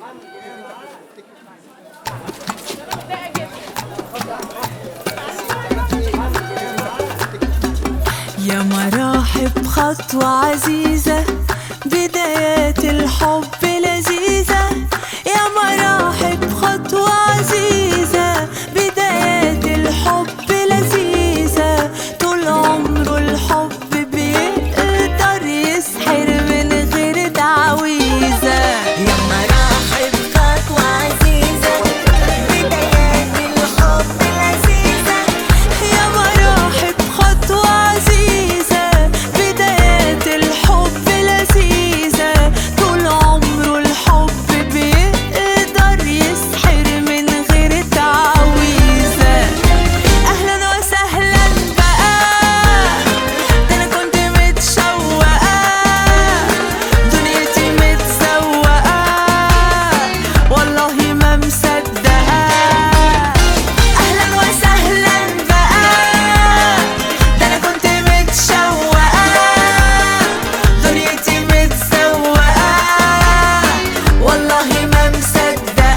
يا مراحب خطوة عزيزة بدايات الحب لذيذة يا مراحب خطوة عزيزة بدايات الحب لذيذة طول عمره الحب بيقدر يسحر من غير تعويذة يا مراحب خطوة عزيزة بدايات الحب لذيذة يا مراحب خطوة عزيزة بدايات الحب لذيذة طول عمره الحب بيقدر يسحر من غير تعويذة أهلا وسهلا بقى ده أنا كنت متشوقة دنيتي متسوقة والله ما مصدقة اهلا وسهلا بقى ده انا كنت متشوقه دنيتي متسوقه والله ما مصدقه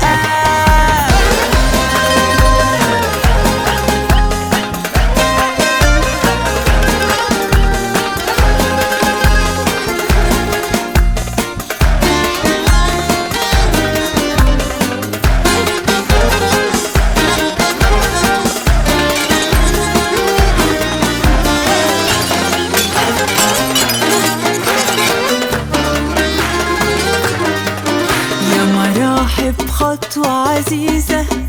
يا مراحب خطوة عزيزة